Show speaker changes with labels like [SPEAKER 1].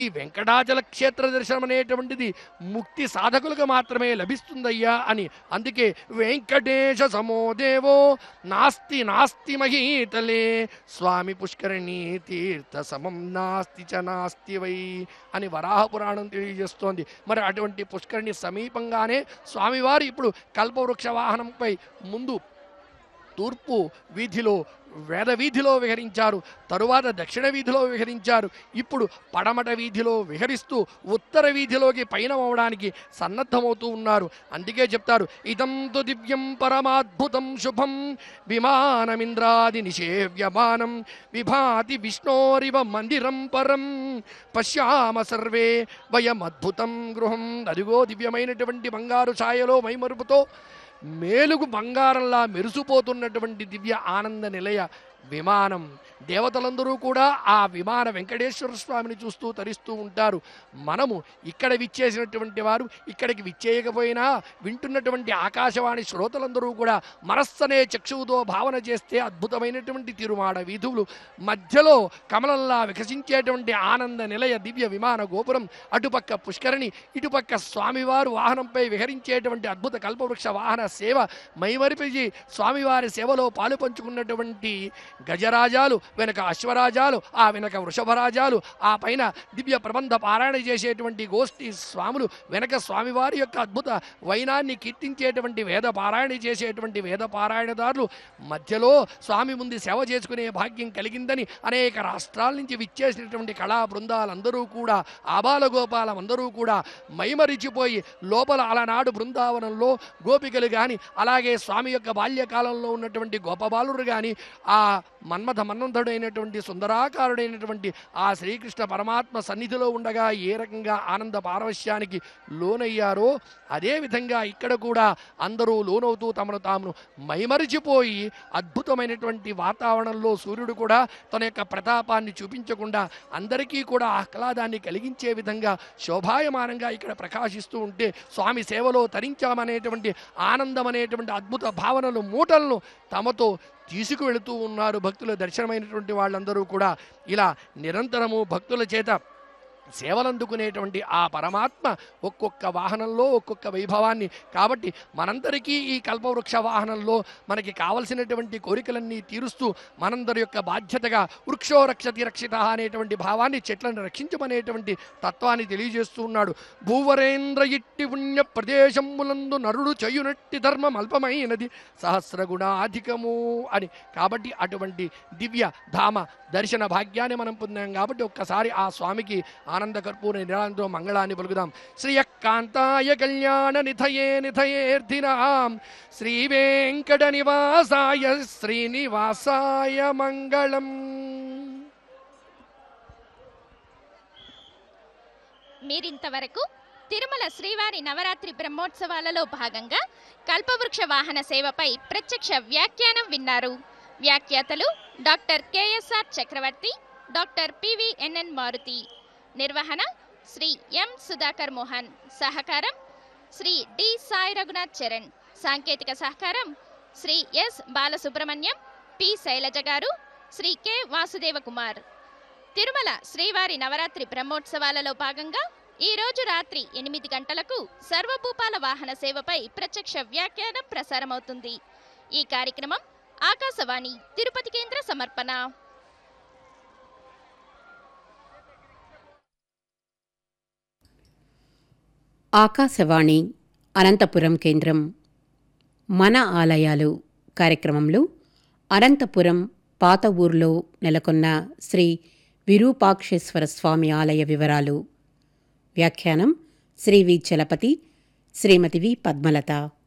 [SPEAKER 1] ఈ వెంకటాచల క్షేత్ర దర్శనం అనేటువంటిది ముక్తి సాధకులకు మాత్రమే లభిస్తుందయ్యా అని అందుకే వెంకటేశ సమోదేవో నాస్తి నాస్తి మహీతలే స్వామి పుష్కరిణి తీర్థ సమం నాస్తి చ నాస్తి వై అని వరాహ పురాణం తెలియజేస్తోంది మరి అటువంటి పుష్కరిణి సమీపంగానే స్వామివారు ఇప్పుడు కల్పవృక్ష వాహనంపై ముందు తూర్పు వీధిలో వేద వీధిలో విహరించారు తరువాత దక్షిణ వీధిలో విహరించారు ఇప్పుడు పడమట వీధిలో విహరిస్తూ ఉత్తర వీధిలోకి పయనమవడానికి సన్నద్ధమవుతూ ఉన్నారు అందుకే చెప్తారు ఇదంతు దివ్యం పరమాద్భుతం శుభం విమానమింద్రాది నిషేవ్యమానం విభాతి విష్ణోరివ మందిరం పరం పశ్యామ సర్వే వయమద్భుతం గృహం అదిగో దివ్యమైనటువంటి బంగారు ఛాయలో మైమరుపుతో మేలుగు బంగారంలా మెరుసుపోతున్నటువంటి దివ్య ఆనంద నిలయ విమానం దేవతలందరూ కూడా ఆ విమాన వెంకటేశ్వర స్వామిని చూస్తూ తరిస్తూ ఉంటారు మనము ఇక్కడ విచ్చేసినటువంటి వారు ఇక్కడికి విచ్చేయకపోయినా వింటున్నటువంటి ఆకాశవాణి శ్రోతలందరూ కూడా మనస్సనే చక్షువుతో భావన చేస్తే అద్భుతమైనటువంటి తిరుమాడ వీధువులు మధ్యలో కమలంలా వికసించేటువంటి ఆనంద నిలయ దివ్య విమాన గోపురం అటుపక్క పుష్కరిణి ఇటుపక్క స్వామివారు వాహనంపై విహరించేటువంటి అద్భుత కల్పవృక్ష వాహన సేవ మైమరిపిజి స్వామివారి సేవలో పాలు పంచుకున్నటువంటి గజరాజాలు వెనక అశ్వరాజాలు ఆ వెనక వృషభరాజాలు ఆ పైన దివ్య ప్రబంధ పారాయణ చేసేటువంటి గోష్ఠి స్వాములు వెనక స్వామివారి యొక్క అద్భుత వైనాన్ని కీర్తించేటువంటి వేద పారాయణ చేసేటువంటి వేద పారాయణదారులు మధ్యలో స్వామి ముందు సేవ చేసుకునే భాగ్యం కలిగిందని అనేక రాష్ట్రాల నుంచి విచ్చేసినటువంటి కళా బృందాలందరూ కూడా ఆబాల గోపాలం అందరూ కూడా మైమరిచిపోయి లోపల అలనాడు బృందావనంలో గోపికలు కానీ అలాగే స్వామి యొక్క బాల్యకాలంలో ఉన్నటువంటి గోపబాలురు కానీ ఆ మన్మథ మన్మంతుడైనటువంటి సుందరాకారుడైనటువంటి ఆ శ్రీకృష్ణ పరమాత్మ సన్నిధిలో ఉండగా ఏ రకంగా ఆనంద పారవశ్యానికి లోనయ్యారో అదే విధంగా ఇక్కడ కూడా అందరూ లోనవుతూ తమను తాము మైమరిచిపోయి అద్భుతమైనటువంటి వాతావరణంలో సూర్యుడు కూడా తన యొక్క ప్రతాపాన్ని చూపించకుండా అందరికీ కూడా ఆహ్లాదాన్ని కలిగించే విధంగా శోభాయమానంగా ఇక్కడ ప్రకాశిస్తూ ఉంటే స్వామి సేవలో తరించామనేటువంటి ఆనందం అనేటువంటి అద్భుత భావనలు మూటలను తమతో తీసుకువెళుతూ ఉన్నారు భక్తుల దర్శనమైనటువంటి వాళ్ళందరూ కూడా ఇలా నిరంతరము భక్తుల చేత సేవలందుకునేటువంటి ఆ పరమాత్మ ఒక్కొక్క వాహనంలో ఒక్కొక్క వైభవాన్ని కాబట్టి మనందరికీ ఈ కల్పవృక్ష వాహనంలో మనకి కావలసినటువంటి కోరికలన్నీ తీరుస్తూ మనందరి యొక్క బాధ్యతగా వృక్షో రక్షతి రక్షిత అనేటువంటి భావాన్ని చెట్లను రక్షించమనేటువంటి తత్వాన్ని తెలియజేస్తూ ఉన్నాడు భూవరేంద్ర ఇట్టి పుణ్య ప్రదేశములందు నరుడు చేయునట్టి ధర్మం అల్పమైనది సహస్రగుణాధికము అని కాబట్టి అటువంటి దివ్య ధామ దర్శన భాగ్యాన్ని మనం పొందాం కాబట్టి ఒక్కసారి ఆ స్వామికి ఆనంద కర్పూర నిరాంతో మంగళాన్ని పలుకుదాం శ్రీయకాంతాయ కళ్యాణ నిధయే నిధయేర్ధినాం శ్రీ వెంకట నివాసాయ శ్రీనివాసాయ మంగళం
[SPEAKER 2] మీరింతవరకు తిరుమల శ్రీవారి నవరాత్రి బ్రహ్మోత్సవాలలో భాగంగా కల్పవృక్ష వాహన సేవపై ప్రత్యక్ష వ్యాఖ్యానం విన్నారు వ్యాఖ్యాతలు doctor KSR Chakravarthy doctor PVNN Maruthi నిర్వహణ శ్రీ ఎం సుధాకర్ మోహన్ సహకారం శ్రీ డి సాయి రఘునాథ్ చరణ్ సాంకేతిక సహకారం Shri S Balasubrahmanyam P Sailaja garu Shri K Vasudeva Kumar Tirumala శ్రీవారి నవరాత్రి బ్రహ్మోత్సవాలలో భాగంగా ఈ రోజు రాత్రి ఎనిమిది గంటలకు సర్వభూపాల వాహన సేవపై ప్రత్యక్ష వ్యాఖ్యానం ప్రసారమవుతుంది ఈ కార్యక్రమం ఆకాశవాణి తిరుపతి కేంద్ర సమర్పణ
[SPEAKER 3] ఆకాశవాణి అనంతపురం కేంద్రం మన ఆలయాలు కార్యక్రమంలో అనంతపురం పాత ఊర్లో నెలకొన్న శ్రీ విరూపాక్షేశ్వర స్వామి ఆలయ వివరాలు వ్యాఖ్యానం శ్రీ వి చలపతి శ్రీమతి వి పద్మలత